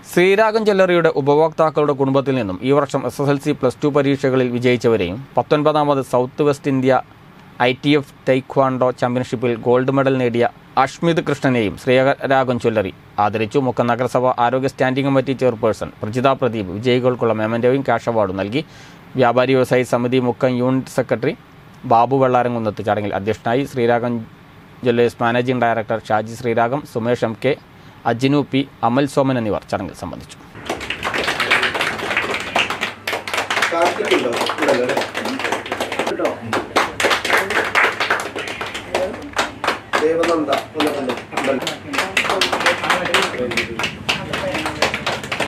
ശ്രീരാഗം ജ്വല്ലറിയുടെ ഉപഭോക്താക്കളുടെ കുടുംബത്തിൽ നിന്നും ഈ വർഷം S S L C plus two പരീക്ഷകളിൽ വിജയിച്ചവരെയും പത്തൊൻപതാമത് south west India I T F taekwondo ചാമ്പ്യൻഷിപ്പിൽ ഗോൾഡ് മെഡൽ നേടിയ അഷ്മിത് കൃഷ്ണനെയും ശ്രീരാഗം ജ്വല്ലറി ആദരിച്ചു മുക്കം നഗരസഭ ആരോഗ്യ standing committee chairperson Prajitha Pradeep വിജയികൾക്കുള്ള മെമന്റോയും ക്യാഷ് അവാർഡും നൽകി വ്യാപാരി വ്യവസായി സമിതി മുക്കം യൂണിറ്റ് സെക്രട്ടറി ബാബു വെള്ളാരംകുന്നത്ത് ചടങ്ങിൽ അധ്യക്ഷനായി Sreeragam jewellers managing director Shaji Sreeragam Sumesh M K Ajinu P Amal Soman എന്നിവർ ചടങ്ങിൽ സംബന്ധിച്ചു കാർത്തിക്കുണ്ടോ ഉണ്ടല്ലോ അല്ലേ കേട്ടോ ദേവനന്ദ വന്നിട്ടുണ്ട്